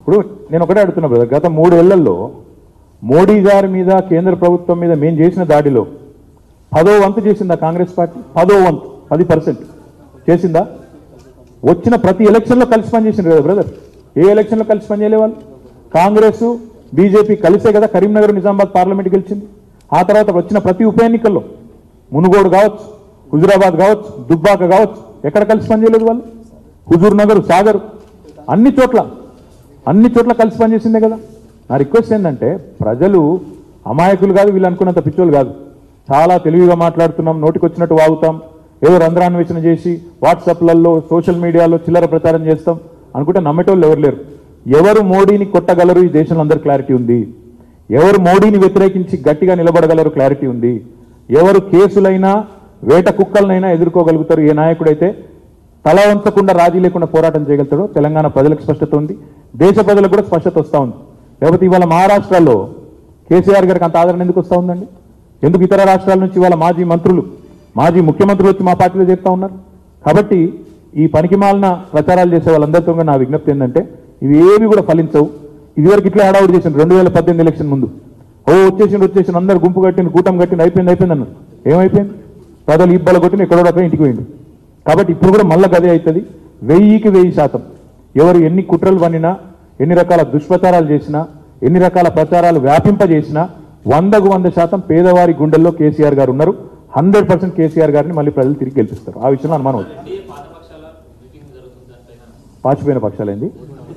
ఇప్పుడు నేను ఒకటే అడుగుతున్నా బ్రదర్ గత మూడేళ్లలో మోడీ గారి మీద కేంద్ర ప్రభుత్వం మీద మేము చేసిన దాడిలో పదో వంతు చేసిందా కాంగ్రెస్ పార్టీ పదో వంతు పది పర్సెంట్ చేసిందా వచ్చిన ప్రతి ఎలక్షన్లో కలిసి పనిచేసింది కదా బ్రదర్ ఏ ఎలక్షన్లో కలిసి పనిచేయలే వాళ్ళు కాంగ్రెస్ బీజేపీ కలిసే కదా కరీంనగర్ నిజామాబాద్ పార్లమెంట్ గెలిచింది ఆ తర్వాత వచ్చిన ప్రతి ఉప ఎన్నికల్లో మునుగోడు కావచ్చు హుజురాబాద్ కావచ్చు దుబ్బాక కావచ్చు ఎక్కడ కలిసి పనిచేయలేదు వాళ్ళు హుజూర్ నగర్ సాగర్ అన్ని చోట్ల అన్ని చోట్ల కలిసి పనిచేసిందే కదా నా రిక్వెస్ట్ ఏంటంటే ప్రజలు అమాయకులు కాదు వీళ్ళు అనుకున్నంత పిచ్చోళ్ళు కాదు చాలా తెలివిగా మాట్లాడుతున్నాం నోటికి వచ్చినట్టు వాగుతాం ఏదో రంధ్రాన్వేషణ చేసి వాట్సాప్లలో సోషల్ మీడియాలో చిల్లర ప్రచారం చేస్తాం అనుకుంటే నమ్మేటోళ్ళు ఎవరు లేరు ఎవరు మోడీని కొట్టగలరు ఈ దేశంలో అందరు క్లారిటీ ఉంది ఎవరు మోడీని వ్యతిరేకించి గట్టిగా నిలబడగలరు క్లారిటీ ఉంది ఎవరు కేసులైనా వేట కుక్కలనైనా ఎదుర్కోగలుగుతారు ఏ నాయకుడైతే తల వంచకుండా రాజీ లేకుండా పోరాటం చేయగలుగుతాడో తెలంగాణ ప్రజలకు స్పష్టత ఉంది దేశ ప్రజలకు కూడా స్పష్టత వస్తూ ఉంది లేకపోతే ఇవాళ మహారాష్ట్రలో కేసీఆర్ గారికి అంత ఆదరణ ఎందుకు వస్తూ ఉందండి ఎందుకు ఇతర రాష్ట్రాల నుంచి ఇవాళ మాజీ మంత్రులు మాజీ ముఖ్యమంత్రులు వచ్చి మా పార్టీలో చేరుతా ఉన్నారు కాబట్టి ఈ పనికిమాలిన ప్రచారాలు చేసే వాళ్ళందరితో కూడా నా విజ్ఞప్తి ఏంటంటే ఇవి ఏవి కూడా ఫలించవు ఇదివరకు ఇట్లా హడావుడి చేసిండు రెండు వేల పద్దెనిమిది ఎలక్షన్ ముందు ఓ వచ్చేసిండు వచ్చేసిండు అందరు గుంపు కట్టిండు కూటమి కట్టిండు అయిపోయింది అయిపోయింది అన్నారు ఏమైపోయింది ప్రజలు ఇబ్బంది కొట్టిన ఎక్కడో అక్కడ ఇంటికి పోయిండు కాబట్టి ఇప్పుడు కూడా మళ్ళా గదే అవుతుంది వెయ్యికి వెయ్యి శాతం ఎవరు ఎన్ని కుట్రలు పన్నినా ఎన్ని రకాల దుష్ప్రచారాలు చేసినా ఎన్ని రకాల ప్రచారాలు వ్యాపింపజేసినా వందకు వంద శాతం పేదవారి గుండెల్లో కేసీఆర్ గారు ఉన్నారు హండ్రెడ్ పర్సెంట్ కేసీఆర్ గారిని మళ్ళీ ప్రజలు తిరిగి గెలిపిస్తారు ఆ విషయంలో అనుమానం వద్దు ఎన్డీఏ పాత పక్షాల మీటింగ్ జరుగుతుంది దానిపైన పాచిపోయిన పక్షాలేంది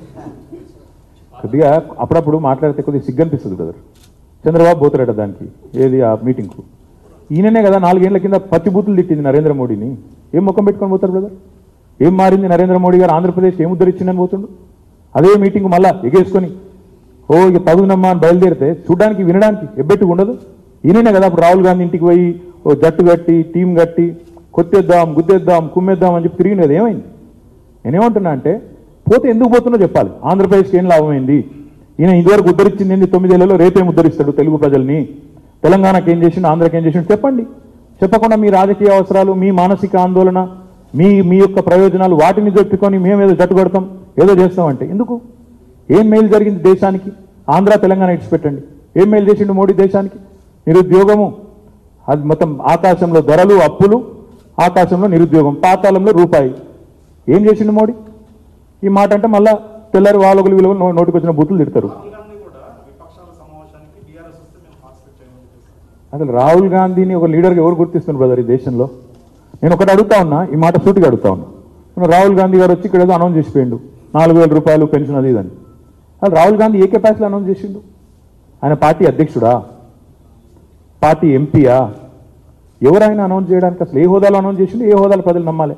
కొద్దిగా అప్పుడప్పుడు మాట్లాడితే కొద్దిగా సిగ్గనిపిస్తుంది బ్రదర్ చంద్రబాబు పోతారట దానికి ఏది ఆ మీటింగ్కు ఈయననే కదా నాలుగేళ్ల కింద పత్తి బూతులు తిట్టింది నరేంద్ర మోడీని ఏం ముఖం పెట్టుకొని పోతారు బ్రదర్ ఏం మారింది నరేంద్ర మోడీ గారు ఆంధ్రప్రదేశ్ ఏం ఉద్ధరించిందని పోతుండు అదే మీటింగ్ మళ్ళా ఎగేసుకొని ఓ ఇక తగునమ్మా అని బయలుదేరితే చూడడానికి వినడానికి ఎబ్బెట్టు ఉండదు ఈయననే కదా అప్పుడు రాహుల్ గాంధీ ఇంటికి పోయి ఓ జట్టు కట్టి టీం కట్టి కొత్తేద్దాం గుద్దేద్దాం కుమ్మేద్దాం అని చెప్పి తిరిగినది ఏమైంది నేనేమంటున్నా అంటే పోతే ఎందుకు పోతున్నా చెప్పాలి ఆంధ్రప్రదేశ్కి ఏం లాభమైంది ఈయన ఇదివరకు ఉద్ధరించింది ఏంది తొమ్మిదేళ్లలో రేపేం ఉద్ధరిస్తాడు తెలుగు ప్రజల్ని తెలంగాణకి ఏం చేసిండు ఆంధ్రకి ఏం చేసిండు చెప్పండి చెప్పకుండా మీ రాజకీయ అవసరాలు మీ మానసిక ఆందోళన మీ మీ యొక్క ప్రయోజనాలు వాటిని చెప్పుకొని మేము ఏదో జట్టు కొడతాం ఏదో చేస్తామంటే ఎందుకు ఏం మేలు జరిగింది దేశానికి ఆంధ్ర తెలంగాణ ఇడిచిపెట్టండి ఏం మేలు చేసిండు మోడీ దేశానికి నిరుద్యోగము అది మొత్తం ఆకాశంలో ధరలు అప్పులు ఆకాశంలో నిరుద్యోగం పాతాళంలో రూపాయి ఏం చేసిండు మోడీ ఈ మాట అంటే మళ్ళా తెల్లారి వాళ్ళొకరు విలువ నోటికి వచ్చిన బూతులు తిడతారు రాహుల్ గాంధీ కూడా విపక్షాల సమావేశానికి బీఆర్ఎస్ వస్తే మేము పార్టిసిపేట్ చేయమని చెప్పేసి అసలు రాహుల్ గాంధీని ఒక లీడర్గా ఎవరు గుర్తిస్తున్నారు బ్రదర్ ఈ దేశంలో నేను ఒకటి అడుగుతా ఉన్నా ఈ మాట సూటిగా అడుగుతా ఉన్నా నేను రాహుల్ గాంధీ గారు వచ్చి ఇక్కడ ఏదో అనౌన్స్ చేసిపోయిండు నాలుగు వేల రూపాయలు పెన్షన్ అది ఇదని అసలు రాహుల్ గాంధీ ఏ కెపాసిటీలో అనౌన్స్ చేసిండు ఆయన పార్టీ అధ్యక్షుడా పార్టీ ఎంపీయా ఎవరు ఆయన అనౌన్స్ చేయడానికి అసలు ఏ హోదాలో అనౌన్స్ చేసిండు ఏ హోదాలో ప్రజలు నమ్మాలి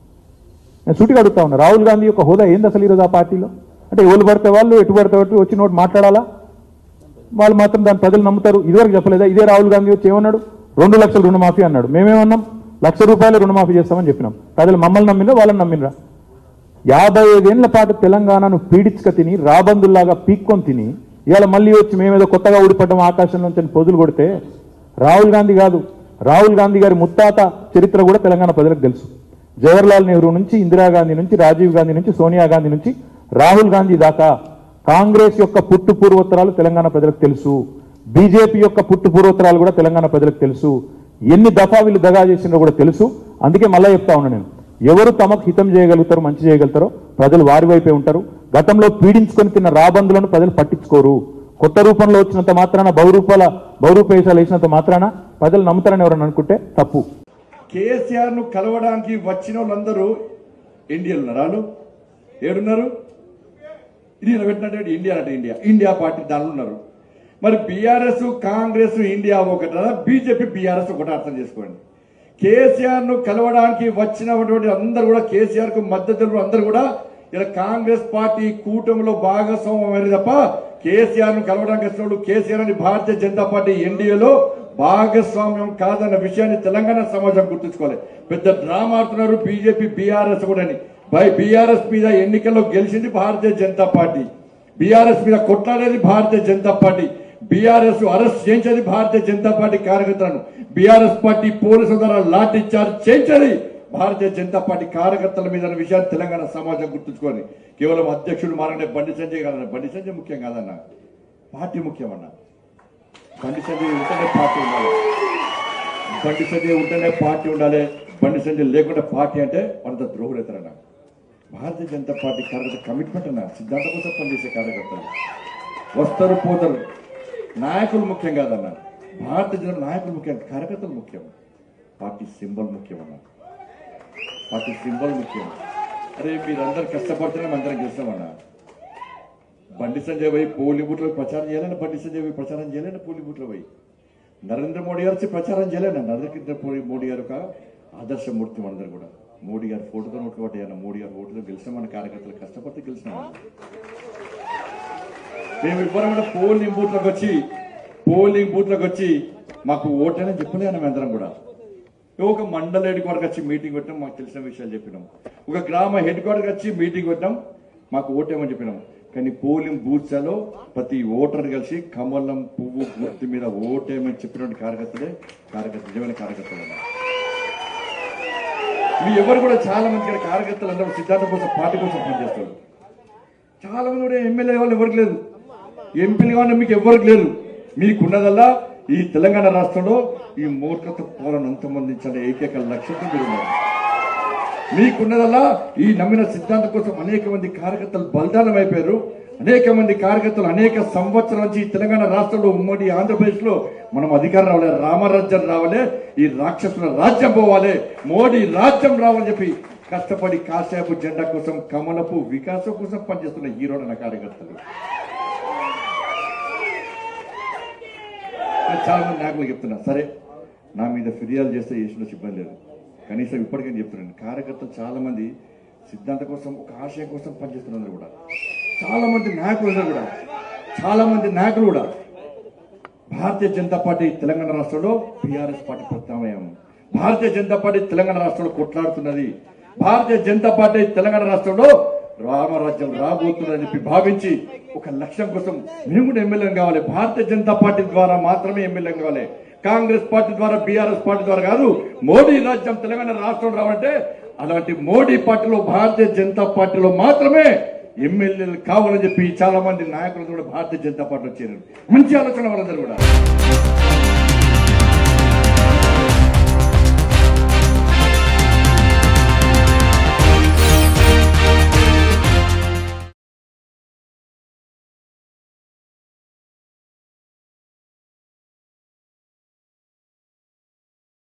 నేను సూటిగా అడుగుతా ఉన్నా రాహుల్ గాంధీ యొక్క హోదా ఏంది అసలు ఈరోజు ఆ పార్టీలో అంటే ఎవరు పడితే వాళ్ళు ఎటు పడితే అటు వచ్చి నోటి మాట్లాడాలా వాళ్ళు మాత్రం దాన్ని ప్రజలు నమ్ముతారు ఇదివరకు చెప్పలేదా ఇదే రాహుల్ గాంధీ వచ్చి ఏమన్నాడు రెండు లక్షల రుణమాఫీ అన్నాడు మేమేమన్నాం లక్ష రూపాయలు రుణమాఫీ చేస్తామని చెప్పినాం ప్రజలు మమ్మల్ని నమ్మినరా వాళ్ళని నమ్మినరా యాభై ఐదేళ్ల పాటు తెలంగాణను పీడించక తిని రాబందుల్లాగా పీక్కొని తిని ఇవాళ మళ్ళీ వచ్చి మేమేదో కొత్తగా ఊడిపడ్డం ఆకాశంలోంచి అని పొదులు కొడితే రాహుల్ గాంధీ కాదు రాహుల్ గాంధీ గారి ముత్తాత చరిత్ర కూడా తెలంగాణ ప్రజలకు తెలుసు జవహర్లాల్ నెహ్రూ నుంచి ఇందిరాగాంధీ నుంచి రాజీవ్ గాంధీ నుంచి సోనియా గాంధీ నుంచి రాహుల్ గాంధీ దాకా కాంగ్రెస్ యొక్క పుట్టు పూర్వోత్తరాలు తెలంగాణ ప్రజలకు తెలుసు బీజేపీ యొక్క పుట్టు పూర్వోత్తరాలు కూడా తెలంగాణ ప్రజలకు తెలుసు ఎన్ని దఫా వీళ్ళు దగా చేసిందో కూడా తెలుసు అందుకే మళ్ళా చెప్తా ఉన్నా నేను ఎవరు తమకు హితం చేయగలుగుతారో మంచి చేయగలుగుతారో ప్రజలు వారి వైపే ఉంటారు గతంలో పీడించుకొని తిన్న రాబందులను ప్రజలు పట్టించుకోరు కొత్త రూపంలో వచ్చినంత మాత్రాన బహురూపాల బహురూపేశాలు వేసినంత మాత్రాన ప్రజలు నమ్ముతారని ఎవరన్నా అనుకుంటే తప్పు కేసీఆర్ ను కలవడానికి వచ్చిన వాళ్ళందరూ ఇండియాలో ఉన్నారు వాళ్ళు ఏడున్నారు ఇండియా పెట్టినట్టు ఇండియా అంటే ఇండియా ఇండియా పార్టీ దానిలో ఉన్నారు మరి బీఆర్ఎస్ కాంగ్రెస్ ఇండియా ఒకట బీజేపీ బీఆర్ఎస్ ఒకటి అర్థం చేసుకోండి కేసీఆర్ ను కలవడానికి వచ్చినటువంటి అందరూ కూడా కేసీఆర్ కు మద్దతు తెలుపు అందరూ కూడా ఇలా కాంగ్రెస్ పార్టీ కూటమిలో భాగస్వామ్యం అయ్యారు తప్ప కేసీఆర్ ను కలవడానికి వచ్చినప్పుడు కేసీఆర్ అని భారతీయ జనతా పార్టీ ఎన్డీఏలో భాగస్వామ్యం కాదన్న విషయాన్ని తెలంగాణ సమాజం గుర్తుంచుకోవాలి పెద్ద డ్రామా ఆడుతున్నారు బీజేపీ బీఆర్ఎస్ కూడా అని బై బీఆర్ఎస్ మీద ఎన్నికల్లో గెలిచింది భారతీయ జనతా పార్టీ బీఆర్ఎస్ మీద కొట్లాడేది Bharatiya Janata party BRS arrest చేయించేది భారతీయ జనతా పార్టీ కార్యకర్తలను బీఆర్ఎస్ పార్టీ పోలీసుల ద్వారా లాఠీ చార్జ్ చేయించేది భారతీయ జనతా పార్టీ కార్యకర్తల మీద అనే విషయాన్ని తెలంగాణ సమాజం గుర్తుంచుకొని కేవలం అధ్యక్షుడు మారనే బండి సంజయ్ కాదన్న బండి సంజయ్ ముఖ్యం కాదన్న పార్టీ ముఖ్యమన్న బండి సంజయ్ ఉంటేనే పార్టీ ఉండాలి బండి సంజయ్ ఉంటేనే పార్టీ ఉండాలి బండి సంజయ్ లేకుండా పార్టీ అంటే అంత ద్రోహులవుతారన్న భారతీయ జనతా పార్టీ కార్యకర్త కమిట్మెంట్ అన్న సిద్ధాంతం కోసం పనిచేసే కార్యకర్తలు వస్తారు పోతారు నాయకులు ముఖ్యం కాదన్న భారతీయ జనతా నాయకులు ముఖ్యం కార్యకర్తలు ముఖ్యం పార్టీ సింబల్ ముఖ్యం అన్న పార్టీ సింబల్ ముఖ్యం అరే మీరందరూ కష్టపడితేనే అందరం గెలిచామన్నా బండి సంజయ్ పోయి పోలింగ్ బూట్లో ప్రచారం చేయాలని బండి సంజయ్ పోయి ప్రచారం చేయాలని పోలింగ్ బూట్లో పోయి నరేంద్ర మోడీ గారు వచ్చి ప్రచారం చేయలేను నరేంద్ర మోడీ- మోడీ గారు ఒక ఆదర్శమూర్తి మనందరూ కూడా మోడీ గారి ఫోటోతో ఓట్లు కొట్టేయన్న మోడీ గారి ఓటుతో గెలిచామన్న కార్యకర్తలు కష్టపడితే గెలిచినామన్న మేము ఇవ్వరమైన పోలింగ్ బూత్లకు వచ్చి పోలింగ్ బూత్లకు వచ్చి మాకు ఓటేనని చెప్పలేను మేమందరం కూడా ఒక మండల హెడ్ క్వార్టర్ వచ్చి మీటింగ్ పెట్టాం మాకు తెలిసిన విషయాలు చెప్పినాం ఒక గ్రామ హెడ్ క్వార్టర్ వచ్చి మీటింగ్ పెట్టాం మాకు ఓటేమని చెప్పినాం కానీ పోలింగ్ బూత్స్లో ప్రతి ఓటర్ కలిసి కమలం పువ్వు గుర్తు మీద ఓటేమని చెప్పినటువంటి కార్యకర్తలే కార్యకర్త నిజమైన కార్యకర్తలు అన్నారు. మీ ఎవరు కూడా చాలా మంది ఇక్కడ కార్యకర్తలు అందరూ సిద్ధాంతం కోసం పార్టీ కోసం పనిచేస్తారు చాలా మంది కూడా ఎమ్మెల్యే వాళ్ళు ఎవరికి లేదు ఎంపీలు కానీ మీకు ఎవరికి లేదు మీకున్నదల్లా ఈ తెలంగాణ రాష్ట్రంలో ఈ మూర్ఖత పోలను అంతమందించిన ఏకైక లక్ష్యంతో మీరు ఉన్నారు మీకున్నదల్లా ఈ నమ్మిన సిద్ధాంతం కోసం అనేక మంది కార్యకర్తలు బలిదానం అయిపోయారు అనేక మంది కార్యకర్తలు అనేక సంవత్సరాల నుంచి ఈ తెలంగాణ రాష్ట్రంలో ఉమ్మడి ఆంధ్రప్రదేశ్ లో మనం అధికారం రావాలి రామరాజ్యం రావాలి ఈ రాక్షసుల రాజ్యం పోవాలి మోడీ రాజ్యం రావాలని చెప్పి కష్టపడి కాసేపు జెండా కోసం కమలపు వికాసం కోసం పనిచేస్తున్న హీరో నా కార్యకర్తలు నేను చాలా మంది నాయకులు చెప్తున్నా సరే నా మీద ఫిర్యాదు చేస్తే చేసిన ఇబ్బంది లేదు కనీసం ఇప్పటికైనా చెప్తున్నాను కార్యకర్తలు చాలా మంది సిద్ధాంత కోసం ఒక ఆశయం కోసం పనిచేస్తున్నారు కూడా చాలా మంది నాయకులు ఉన్నారు కూడా చాలా మంది నాయకులు కూడా భారతీయ జనతా పార్టీ తెలంగాణ రాష్ట్రంలో బీఆర్ఎస్ పార్టీ ప్రత్యామ్నాయం భారతీయ జనతా పార్టీ తెలంగాణ రాష్ట్రంలో కొట్లాడుతున్నది భారతీయ జనతా పార్టీ తెలంగాణ రాష్ట్రంలో రామరాజ్యం రాబోతుందని చెప్పి భావించి ఒక లక్ష్యం కోసం మేము కూడా ఎమ్మెల్యే కావాలి భారతీయ జనతా పార్టీ ద్వారా మాత్రమే ఎమ్మెల్యే కావాలి కాంగ్రెస్ పార్టీ ద్వారా బీఆర్ఎస్ పార్టీ ద్వారా కాదు మోడీ రాజ్యం తెలంగాణ రాష్ట్రం రావాలంటే అలాంటి మోడీ పార్టీలో భారతీయ జనతా పార్టీలో మాత్రమే ఎమ్మెల్యేలు కావాలని చెప్పి చాలా మంది నాయకులు కూడా భారతీయ జనతా పార్టీలో చేరారు మంచి ఆలోచన వాళ్ళందరూ కూడా